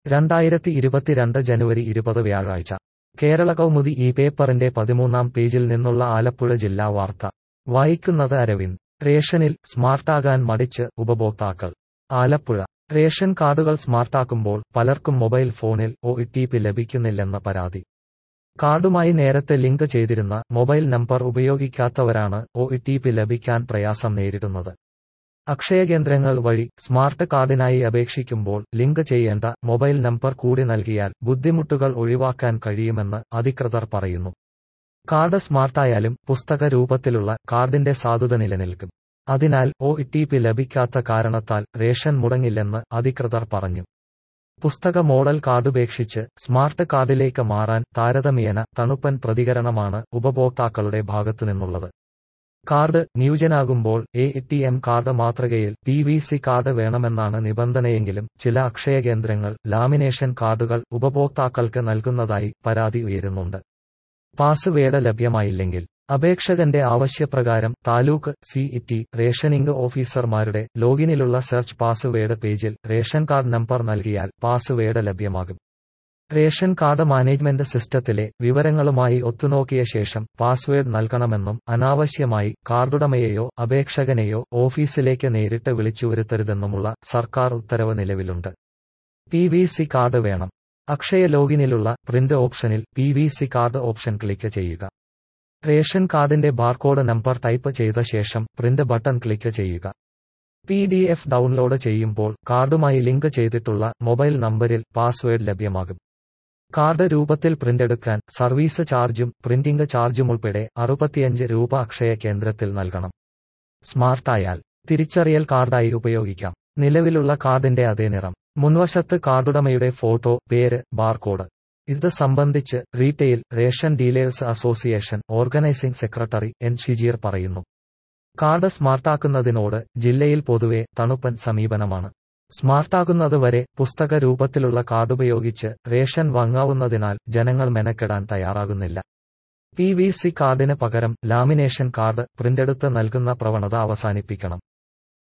രണ്ടായിരത്തി ഇരുപത്തിരണ്ട് ജനുവരി ഇരുപത് വ്യാഴാഴ്ച കേരള കൗമുദി ഈ പേപ്പറിന്റെ പതിമൂന്നാം പേജിൽ നിന്നുള്ള ആലപ്പുഴ ജില്ലാ വാർത്ത വായിക്കുന്നത് അരവിന്ദ് റേഷനിൽ സ്മാർട്ടാകാൻ മടിച്ച് ഉപഭോക്താക്കൾ ആലപ്പുഴ റേഷൻ കാർഡുകൾ സ്മാർട്ടാക്കുമ്പോൾ പലർക്കും മൊബൈൽ ഫോണിൽ ഒ ലഭിക്കുന്നില്ലെന്ന പരാതി കാർഡുമായി നേരത്തെ ലിങ്ക് ചെയ്തിരുന്ന മൊബൈൽ നമ്പർ ഉപയോഗിക്കാത്തവരാണ് ഒ ലഭിക്കാൻ പ്രയാസം നേരിടുന്നത് അക്ഷയ കേന്ദ്രങ്ങൾ വഴി സ്മാർട്ട് കാർഡിനായി അപേക്ഷിക്കുമ്പോൾ ലിങ്ക് ചെയ്യേണ്ട മൊബൈൽ നമ്പർ കൂടി നൽകിയാൽ ബുദ്ധിമുട്ടുകൾ ഒഴിവാക്കാൻ കഴിയുമെന്ന് അധികൃതർ പറയുന്നു കാർഡ് സ്മാർട്ടായാലും പുസ്തക രൂപത്തിലുള്ള കാർഡിന്റെ സാധുത നിലനിൽക്കും അതിനാൽ ഒ ലഭിക്കാത്ത കാരണത്താൽ റേഷൻ മുടങ്ങില്ലെന്ന് അധികൃതർ പറഞ്ഞു പുസ്തക മോഡൽ കാർഡുപേക്ഷിച്ച് സ്മാർട്ട് കാർഡിലേക്ക് മാറാൻ താരതമ്യേന തണുപ്പൻ പ്രതികരണമാണ് ഉപഭോക്താക്കളുടെ ഭാഗത്തുനിന്നുള്ളത് കാർഡ് ന്യൂജനാകുമ്പോൾ എ ടി എം കാർഡ് മാതൃകയിൽ പി വി സി കാർഡ് വേണമെന്നാണ് നിബന്ധനയെങ്കിലും ചില അക്ഷയ കേന്ദ്രങ്ങൾ ലാമിനേഷൻ കാർഡുകൾ ഉപഭോക്താക്കൾക്ക് നൽകുന്നതായി പരാതി ഉയരുന്നുണ്ട് പാസ്വേഡ് ലഭ്യമായില്ലെങ്കിൽ അപേക്ഷകന്റെ ആവശ്യപ്രകാരം താലൂക്ക് സി ടി റേഷനിംഗ് ഓഫീസർമാരുടെ ലോഗിനിലുള്ള സെർച്ച് പാസ്വേഡ് പേജിൽ റേഷൻ കാർഡ് നമ്പർ നൽകിയാൽ പാസ്വേഡ് ലഭ്യമാകും റേഷൻ കാർഡ് മാനേജ്മെന്റ് സിസ്റ്റത്തിലെ വിവരങ്ങളുമായി ഒത്തുനോക്കിയ ശേഷം പാസ്വേഡ് നൽകണമെന്നും അനാവശ്യമായി കാർഡുടമയെയോ അപേക്ഷകനെയോ ഓഫീസിലേക്ക് നേരിട്ട് വിളിച്ചുവരുത്തരുതെന്നുമുള്ള സർക്കാർ ഉത്തരവ് നിലവിലുണ്ട് പി വി സി കാർഡ് വേണം അക്ഷയ ലോഗിനിലുള്ള പ്രിന്റ് ഓപ്ഷനിൽ P V C card option click ചെയ്യുക റേഷൻ കാർഡിന്റെ ബാർകോഡ് നമ്പർ ടൈപ്പ് ചെയ്ത ശേഷം പ്രിന്റ് ബട്ടൺ ക്ലിക്ക് ചെയ്യുക പി ഡി എഫ് ഡൗൺലോഡ് ചെയ്യുമ്പോൾ കാർഡുമായി ലിങ്ക് ചെയ്തിട്ടുള്ള മൊബൈൽ നമ്പറിൽ പാസ്വേഡ് ലഭ്യമാകും കാർഡ് രൂപത്തിൽ പ്രിന്റെടുക്കാൻ സർവീസ് ചാർജും പ്രിന്റിംഗ് ചാർജുമുൾപ്പെടെ അറുപത്തിയഞ്ച് രൂപ അക്ഷയ കേന്ദ്രത്തിൽ നൽകണം സ്മാർട്ടായാൽ തിരിച്ചറിയൽ കാർഡായി ഉപയോഗിക്കാം നിലവിലുള്ള കാർഡിന്റെ അതേ നിറം മുൻവശത്ത് കാർഡുടമയുടെ ഫോട്ടോ പേര് ബാർകോഡ് ഇത് സംബന്ധിച്ച് retail ration dealers association organising secretary N Shijeer പറയുന്നു കാർഡ് സ്മാർട്ടാക്കുന്നതിനോട് ജില്ലയിൽ പൊതുവെ തണുപ്പൻ സമീപനമാണ് സ്മാർട്ടാകുന്നത് വരെ പുസ്തക രൂപത്തിലുള്ള കാർഡുപയോഗിച്ച് റേഷൻ വാങ്ങാവുന്നതിനാൽ ജനങ്ങൾ മെനക്കെടാൻ തയ്യാറാകുന്നില്ല പി വി സി കാർഡിന് പകരം ലാമിനേഷൻ കാർഡ് പ്രിന്റെടുത്ത് നൽകുന്ന പ്രവണത അവസാനിപ്പിക്കണം